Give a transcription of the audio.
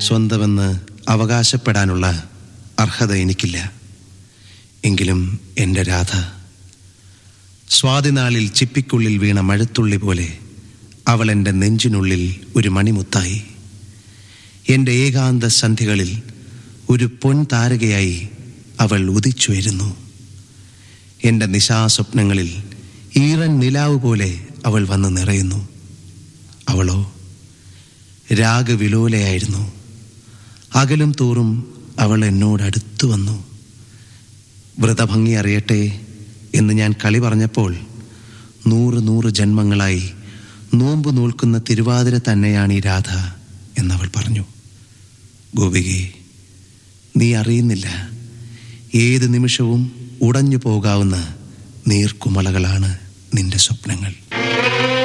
സ്വന്തമെന്ന് അവകാശപ്പെടാനുള്ള അർഹത എനിക്കില്ല എങ്കിലും എൻ്റെ രാധ സ്വാതിനാളിൽ ചിപ്പിക്കുള്ളിൽ വീണ മഴത്തുള്ളി പോലെ അവൾ എൻ്റെ നെഞ്ചിനുള്ളിൽ ഒരു മണിമുത്തായി എൻ്റെ ഏകാന്ത സന്ധികളിൽ ഒരു പൊൻതാരകയായി അവൾ ഉദിച്ചുയരുന്നു എൻ്റെ നിശാസ്വപ്നങ്ങളിൽ ഈറൻ നിലാവ് പോലെ അവൾ വന്ന് നിറയുന്നു അവളോ രാഗവിലോലയായിരുന്നു അകലും തോറും അവൾ എന്നോട് അടുത്തു വന്നു വ്രതഭംഗി അറിയട്ടെ എന്ന് ഞാൻ കളി പറഞ്ഞപ്പോൾ നൂറ് നൂറ് ജന്മങ്ങളായി നോമ്പ് നോൽക്കുന്ന തിരുവാതിര തന്നെയാണ് ഈ രാധ എന്നവൾ പറഞ്ഞു ഗോപികെ നീ അറിയുന്നില്ല ഏത് നിമിഷവും ഉടഞ്ഞു പോകാവുന്ന നീർക്കുമലകളാണ് നിന്റെ സ്വപ്നങ്ങൾ